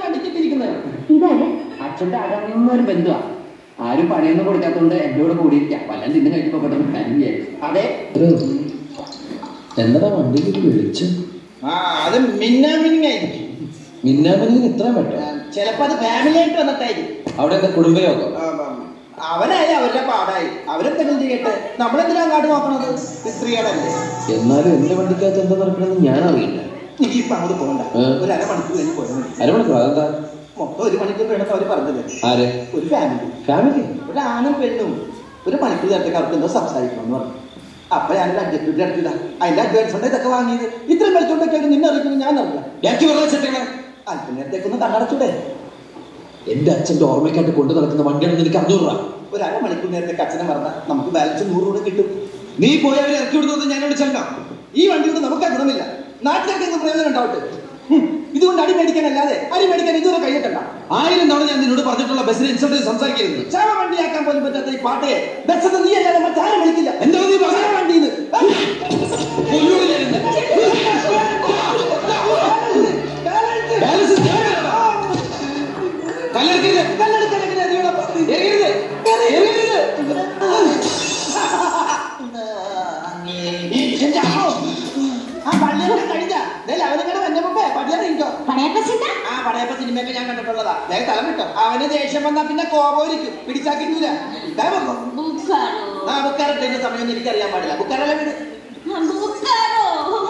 വണ്ടിക്കിട്ടിരിക്കുന്നത് ഇതാരെ അച്ഛന്റെ അകന്ന ഒരു ബന്ധുവാ ആരും പണിയൊന്നും കൊടുക്കാത്തോണ്ട് എന്റെ കൂടെ കൂടിയിരിക്കാം വല്ലതും തിന്നു കഴിക്കുമ്പോ പെട്ടെന്ന് ഫാമിലി അതെ എന്നടാ വണ്ടിക്ക് വിളിച്ചു ആ അത് മിന്നാമിനിങ്ങായിരിക്കും മിന്നാമിന് ഇത്ര പെട്ടോ ചിലപ്പോ അത് ഫാമിലി ആയിട്ട് വന്നിട്ടായിരിക്കും അവിടെ എന്താ കുടുംബയോഗം ആ, ആ, അവനായി അവരുടെ പാടായി അവരെന്തെങ്കിലും ചെയ്യട്ടെ നമ്മളെന്തിനാ അങ്ങാട്ട് നോക്കണത് സ്ത്രീകളല്ലേ എന്നാലും എന്റെ വണ്ടിക്കകത്ത് എന്താ നടക്കണമെന്ന് ഞാൻ അറിയില്ല നീ ഇപ്പൊ അങ്ങോട്ട് പോകണ്ട ഏ? ഒരു അരമണിക്കൂർ കഴിഞ്ഞ് പോയാൽ മതി അരമണിക്കൂർ അതെന്താ മൊത്തം ഒരു മണിക്കൂർ വേണമെന്ന് അവർ പറഞ്ഞത് ആര് ഒരു ഫാമിലി ഫാമിലി ഒരു ആണും പെണ്ണും ഒരു മണിക്കൂർ നേരത്തേക്ക് അവർക്ക് എന്തോ സംസാരിക്കണമെന്ന് പറഞ്ഞു അപ്പൊ ഞാനൊരു അഡ്ജസ്റ്റ്മെന്റ് എടുത്തില്ല അതിന്റെ അഡ്വാൻസ് ഉണ്ട് ഇതൊക്കെ വാങ്ങിയത് ഇത്രയും വെളിച്ചോണ്ടൊക്കെ അവർ നിന്നെ അറിയിക്കുന്നു ഞാൻ അറിയില്ല ബാക്കി വെറുതെ ചെട്ടങ്ങളെ അല്പം നേരത്തേക്കൊന്ന് കണ്ണടച്ചൂടെ എന്റെ അച്ഛന്റെ ഓർമ്മയ്ക്കായിട്ട് കൊണ്ടു നടക്കുന്ന വണ്ടിയാണെന്ന് എനിക്ക് അഞ്ഞൂറ് ഒരു അരമണിക്കൂർ നേരത്തേക്ക് അച്ഛനെ മറന്ന നമുക്ക് ബാലൻസ് നൂറ് രൂപ കിട്ടും നീ പോയി അവരെ ഇറക്കി വിടുന്നത് ഞാൻ ഇവിടെ ചെല്ലാം ഈ വണ്ടി കൊണ്ട് നമുക്ക് ഗുണമില്ല നാട്ടുകാർക്ക് എന്ത് പ്രയോജനം ഉണ്ടാവട്ടെ ഹും, ഇതുകൊണ്ട് അടി മേടിക്കാനല്ലാതെ അരി മേടിക്കാൻ ഇതുവരെ കഴിഞ്ഞിട്ടല്ല ആയിരം തവണ ഞാൻ നിന്നോട് പറഞ്ഞിട്ടുള്ള ബസ്സിനെ ഇൻസൾട്ട് ചെയ്ത് സംസാരിക്കരുത് ചാവ വണ്ടിയാക്കാൻ പോലും പറ്റാത്ത ഈ പാട്ടയെ ബസ് നീ അല്ലാതെ മറ്റാരും വിളിക്കില്ല എന്താ നീ പറഞ്ഞത്? ചാവ വണ്ടിന്ന് കൊല്ലൂടെ ഞാൻ എന്നെ. ബാലൻസ് ചെയ്യാനാണോ? കല്ലെടുക്കരുത്. എറിയരുത്. എറിയരുത്. ആ പള്ളിയൊക്കെ കഴിഞ്ഞ അവനിങ്ങനെ വന്ന മുമ്പേ പടിയറിയിക്കോ പടയപ്പ ചിന്ത ആ പടയപ്പ സിനിമയൊക്കെ ഞാൻ കണ്ടിട്ടുള്ളതാ വേഗം തലം കിട്ടോ അവന് ദേഷ്യം വന്നാ പിന്നെ കോപോരിക്കും പിടിച്ചാ കിട്ടൂല ദേ പൊക്കോ. ബുക്കാറോ ആ ബുക്കാറിന്റെ സമയം എനിക്കറിയാൻ പാടില്ല ബുക്കാറല്ല വീട് ബുക്കാറോ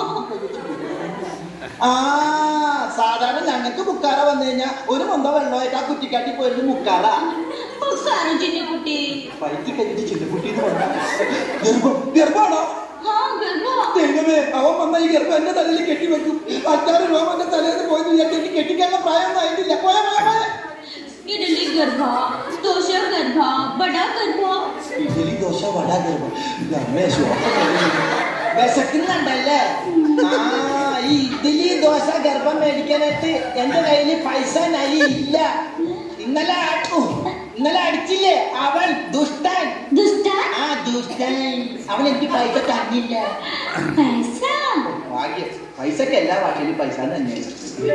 ആ സാധാരണ ഞങ്ങൾക്ക് ബുക്കാറ വന്നു കഴിഞ്ഞാൽ ഒരു മൊന്ത വെള്ളമായിട്ട് ആ കുറ്റിക്കാട്ടി പോയിരുന്നു മുക്കാറ ബുക്കാറോ ചിന്നക്കുട്ടി വൈകി കഴിഞ്ഞ് ചിന്നക്കുട്ടി എന്ന് പറഞ്ഞാൽ ഗർഭം ഗർഭാണോ ആ ഗർഭോ ദൈവമേ അവൻ വന്ന ഈ ഗർഭം എന്റെ തലയിൽ കെട്ടിവെക്കും അച്ചാറ് രൂപ എന്റെ തലേന്ന് പോയി വിചാരിച്ചു എനിക്ക് കെട്ടിക്കാനുള്ള പ്രായമൊന്നും ആയിട്ടില്ല പോയാ പോയാ പോയാ ഇഡലി ഗർഭ ദോശ ഗർഭ ബട ഗർഭ ഇഡലി ദോശ വട ഗർഭം രമേശ് വിശക്കുന്നുണ്ടല്ലേ ആ ഈ ഇഡലി ദോശ ഗർഭം മേടിക്കാനായിട്ട് എന്റെ കയ്യിൽ പൈസ നരി ഇല്ല ഇന്നലെ ആ- ഉ, ഇന്നലെ അടിച്ചില്ലേ അവൻ ദുഷ്ടൻ ദുഷ്ട ആ ദുഷ്ടൻ അവൻ എനിക്ക് പൈസ തന്നില്ല പൈസ ഭാഗ്യം പൈസക്ക് എല്ലാ ഭാഷയിലും പൈസ തന്നെയാണ്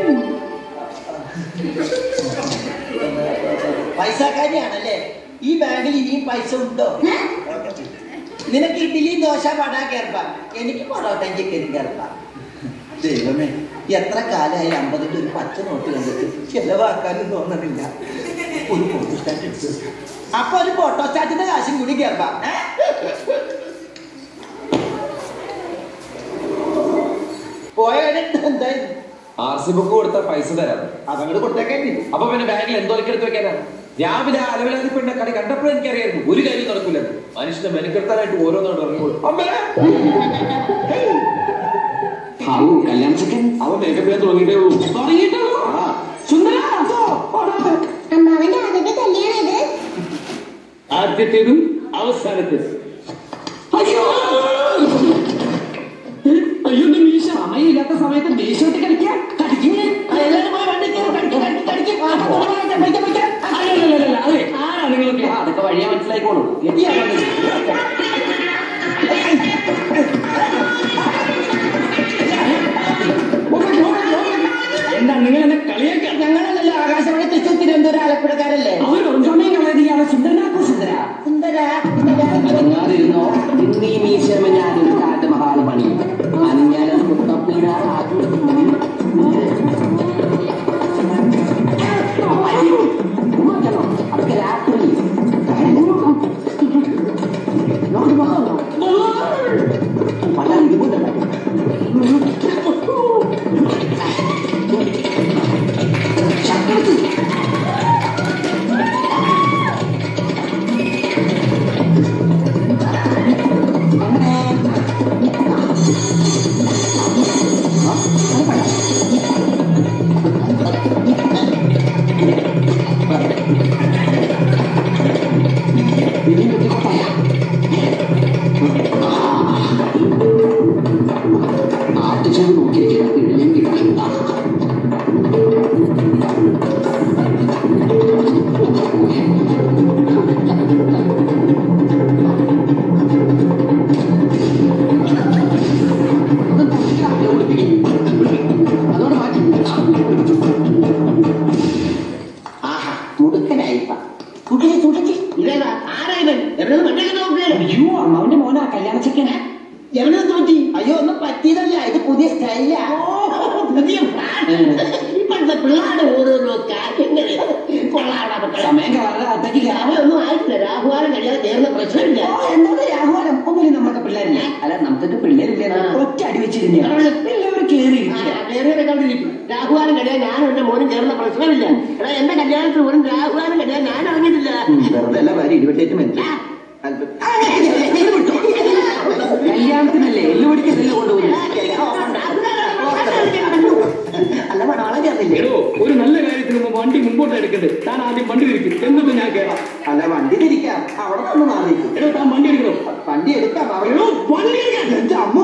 പൈസക്കാരിയാണല്ലേ ഈ ബാങ്കിൽ ഇനിയും പൈസ ഉണ്ടോ നിനക്ക് ഇഡ്ഡലി ദോശ വട കേർപ്പ എനിക്ക് പൊറോട്ടയും ചിക്കനും കേർപ്പ ദൈവമേ എത്ര കാലമായി അമ്പതിന്റെ ഒരു പച്ച നോട്ട് കണ്ടിട്ട് ചെലവാക്കാനും തോന്നണില്ല ഒരു ഫോട്ടോ സ്റ്റാറ്റ് എടുത്തു അപ്പൊ ഒരു ഫോട്ടോ സ്റ്റാറ്റിന്റെ കാശും കൂടി കേർപ്പ പോയ എന്തായിരുന്നു ആർ സി ബുക്ക് കൊടുത്ത പൈസ തരാം അതങ്ങോട്ട് കൊടുത്തേക്കേണ്ടി അപ്പൊ പിന്നെ ബാഗിൽ എന്തോ എടുത്ത് വെക്കാനാ രാവിലെ അലവിലാതി പെണ്ണ കളി കണ്ടപ്പോഴും എനിക്കറിയായിരുന്നു ഒരു കാര്യം നടക്കൂല മനുഷ്യനെ മെനക്കെടുത്താനായിട്ട് ഓരോന്നോട് ഇറങ്ങിക്കോളും അമ്മേ ഹാവു കല്യാണ ചിക്കൻ അവൻ മേക്കപ്പ് ചെയ്യാൻ തുടങ്ങിയിട്ടേ ഉള്ളൂ തുടങ്ങിയിട്ടോ സുന്ദര അമ്മാവന്റെ ആദ്യത്തെ കല്യാണം ഇത് ആദ്യത്തേതും അവസാനത്തേതും അയ്യോ അയ്യോ എന്റെ മീശ അമ്മയില്ലാത്ത സമയത്ത് മീശ വിട്ട് കളിക്കാൻ കടിക്കുന്നേ എല്ലാവരും പോയി വണ്ടി കയറി കടിക്കും കടിക്കും കടിക്കും ആ, പോടാ, പോടാ, പഠിക്കാം, പഠിക്കാം. അല്ലല്ലല്ലല്ല, അതെ ആരാ നിങ്ങളൊക്കെ ആ, അതൊക്കെ വഴിയാ മനസ്സിലായിക്കോളൂ എത്തിയാ മതി. എന്താ നിങ്ങൾ എന്നെ കളിയാക്കാൻ ഞങ്ങളല്ലല്ലോ ആകാശവാണി തൃശ്ശൂർ തിരുവനന്തപുരം ആലപ്പുഴക്കാരല്ലേ അവർ ഒറിഞ്ഞോമയും കളയതിയാണ് സുന്ദരനാക്കോ സുന്ദര സുന്ദര അനങ്ങാതിരുന്നോ ഇന്ന് ഈ മീശമ ഞാനൊരു കാട്ട് മഹാള് പണി അനങ്ങാനത് മുത്തപ്പിന അതൊക്കെ രാത്രി പല ഇതുകൊണ്ടല്ല ചക്കരത്തി നമ്മുടെ പിള്ളേരുടെ ഓരോരോ കാര്യങ്ങൾ കൊള്ളാവിടെ മക്കളെ സമയം കളറുടെ അത്തേക്ക് കയറാം രാഹുലൊന്നും ആയിട്ടില്ല രാഹുവാനം കഴിയാതെ തീർന്ന പ്രശ്നമില്ല എന്നത് രാഘവനം ഒന്നുമില്ല നമ്മുടെ പിള്ളേരില്ല അല്ല നമുക്കൊക്കെ പിള്ളേരില്ല ഒറ്റ അടി വെച്ചിരുന്ന എല്ലാവരും കേറി വേറെ കണ്ടിരിക്കും രാഹുവാനം കഴിയാൻ ഞാനും എന്റെ മോനും ചേർന്ന പ്രശ്നമില്ല എടാ എന്റെ കല്യാണത്തിന് പോലും രാഹുവാനം കഴിയാൻ ഞാൻ അറിഞ്ഞിട്ടില്ല വെറുതെ അല്ല ഭാര്യ ഇരുപത്തേറ്റ് മിനിറ്റ് കല്യാണത്തിനല്ലേ എല്ലുപടിക്കല്ലേ കൊണ്ടുപോകുന്നത് അല്ല മണവാളം ചേർന്നില്ലേ എടോ ഒരു നല്ല കാര്യത്തിന് മുമ്പ് വണ്ടി മുമ്പോട്ട് എടുക്കരുത് താൻ ആദ്യം വണ്ടി തിരിക്കും എന്നിട്ട് ഞാൻ കയറാം അല്ല വണ്ടി തിരിക്കാം അവിടെ നിന്ന് മാറിയിരിക്കും എടോ താൻ വണ്ടി എടുക്കണോ വണ്ടി എടുക്കാം അവിടെ എടോ വണ്ടി എടുക്കാൻ എന്റെ അമ്മ